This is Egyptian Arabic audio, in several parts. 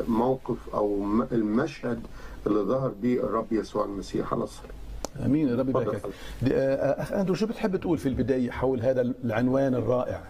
الموقف او م- المشهد اللي ظهر به الرب يسوع المسيح على الصليب امين يا رب تفضل يباركك حضرتك. دي- آه، اخ اندرو شو بتحب تقول في البدايه حول هذا العنوان الرائع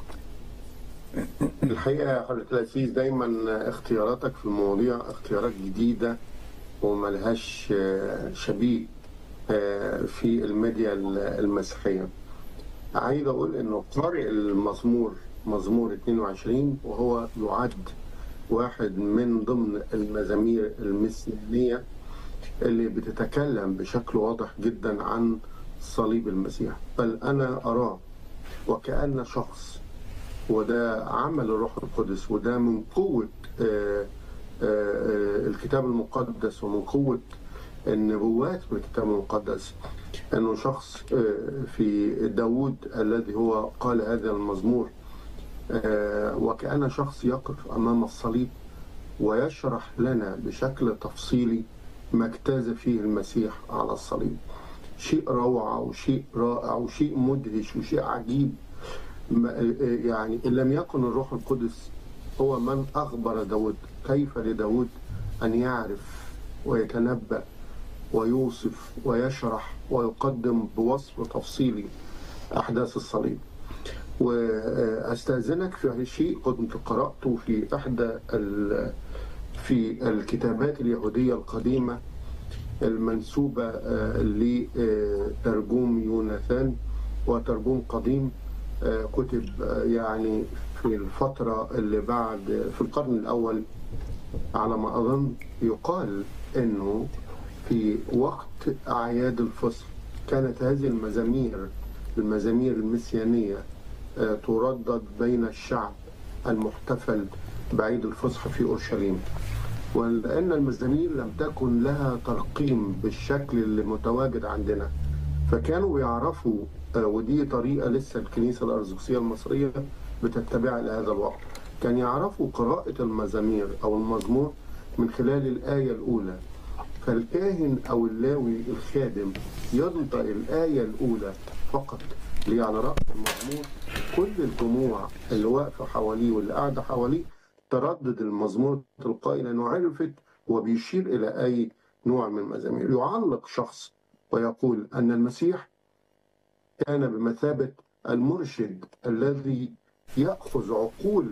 الحقيقه يا حضره العزيز دايما اختياراتك في المواضيع اختيارات جديده وملهاش آه، شبيه آه، في الميديا المسيحيه عايز اقول انه قارئ المزمور مزمور 22 وهو يعد واحد من ضمن المزامير المسيحيه اللي بتتكلم بشكل واضح جدا عن صليب المسيح بل انا اراه وكأن شخص وده عمل الروح القدس وده من قوة آه، آه، آه، الكتاب المقدس ومن قوة النبوات في الكتاب المقدس انه شخص آه، في داود الذي هو قال هذا المزمور آه، وكأن شخص يقف امام الصليب ويشرح لنا بشكل تفصيلي ما اجتاز فيه المسيح على الصليب شيء روعة وشيء رائع وشيء مدهش وشيء عجيب ما- يعني إن لم يكن الروح القدس هو من أخبر داود كيف لداود أن يعرف ويتنبأ ويوصف ويشرح ويقدم بوصف تفصيلي أحداث الصليب وأستأذنك في شيء كنت قرأته في إحدى ال- في الكتابات اليهودية القديمة المنسوبة آه، لترجوم يوناثان وترجوم قديم آه، كتب آه، يعني في الفترة اللي بعد في القرن الأول على ما أظن يقال أنه في وقت أعياد الفصح كانت هذه المزامير المزامير المسيانية آه، تردد بين الشعب المحتفل بعيد الفصح في أورشليم ولأن المزامير لم تكن لها ترقيم بالشكل اللي متواجد عندنا فكانوا يعرفوا آه، ودي طريقة لسه الكنيسة الأرثوذكسية المصرية بتتبعها إلى هذا الوقت كان يعرفوا قراءة المزامير أو المزمور من خلال الآية الأولى فالكاهن أو اللاوي الخادم ينطق الآية الأولى فقط اللي على رأس المزمور كل الجموع اللي واقفة حواليه واللي قاعدة حواليه تردد المزمور تلقائي لأنه عرفت وبيشير إلى أي نوع من المزامير يعلق شخص ويقول أن المسيح كان بمثابة المرشد الذي يأخذ عقول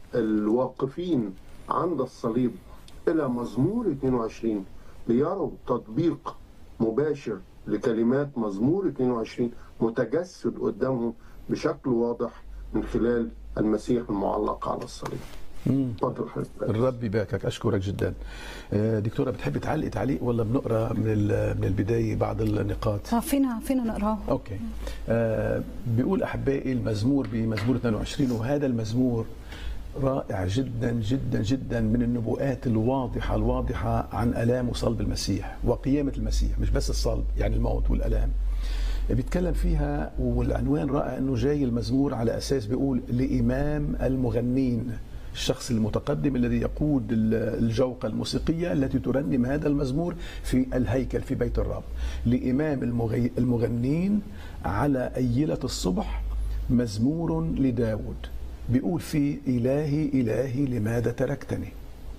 الواقفين عند الصليب إلى مزمور 22 ليروا تطبيق مباشر لكلمات مزمور 22 متجسد قدامهم بشكل واضح من خلال المسيح المعلق على الصليب. اتفضل حضرتك. الرب يباركك اشكرك جدا آه، دكتوره بتحب تعلق تعليق ولا بنقرا من ال- من البدايه بعض النقاط آه، فينا فينا نقراه اوكي آه بيقول احبائي المزمور بمزمور 22 وهذا المزمور رائع جدا جدا جدا من النبوءات الواضحه الواضحه عن الام وصلب المسيح وقيامه المسيح مش بس الصلب يعني الموت والالام بيتكلم فيها والعنوان رائع انه جاي المزمور على اساس بيقول لامام المغنين الشخص المتقدم الذي يقود ال- الجوقة الموسيقية التي ترنم هذا المزمور في الهيكل في بيت الرب لإمام المغي- المغنين على أيلة الصبح مزمور لداود بيقول فيه إلهي إلهي لماذا تركتني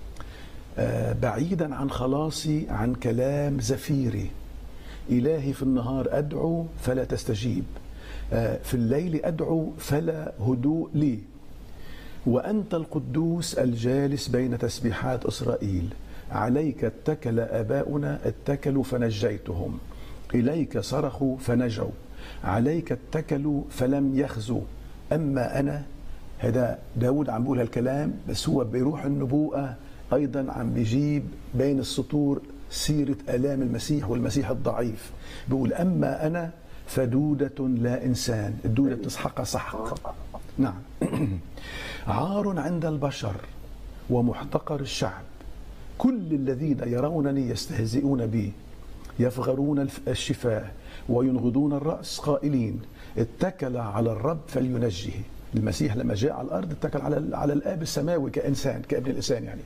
آه، بعيدا عن خلاصي عن كلام زفيري إلهي في النهار أدعو فلا تستجيب آه، في الليل أدعو فلا هدوء لي وأنت القدوس الجالس بين تسبيحات إسرائيل عليك اتكل آباؤنا اتكلوا فنجيتهم إليك صرخوا فنجوا عليك اتكلوا فلم يخزوا أما أنا هذا داود عم بيقول هالكلام بس هو بيروح النبوءة أيضا عم بيجيب بين السطور سيرة آلام المسيح والمسيح الضعيف بيقول أما أنا فدودة لا إنسان الدودة بتسحقها سحق نعم عار عند البشر ومحتقر الشعب كل الذين يرونني يستهزئون بي يفغرون الف- الشفاه وينغضون الرأس قائلين اتكل على الرب فلينجه المسيح لما جاء على الأرض اتكل على على الآب السماوي كإنسان كابن الإنسان يعني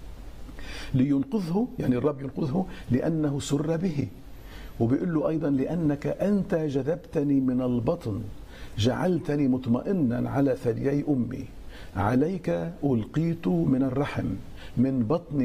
لينقذه يعني الرب ينقذه لأنه سر به وبيقول له أيضا لأنك أنت جذبتني من البطن جعلتني مطمئنا على ثديي أمي عليك ألقيت من الرحم من بطن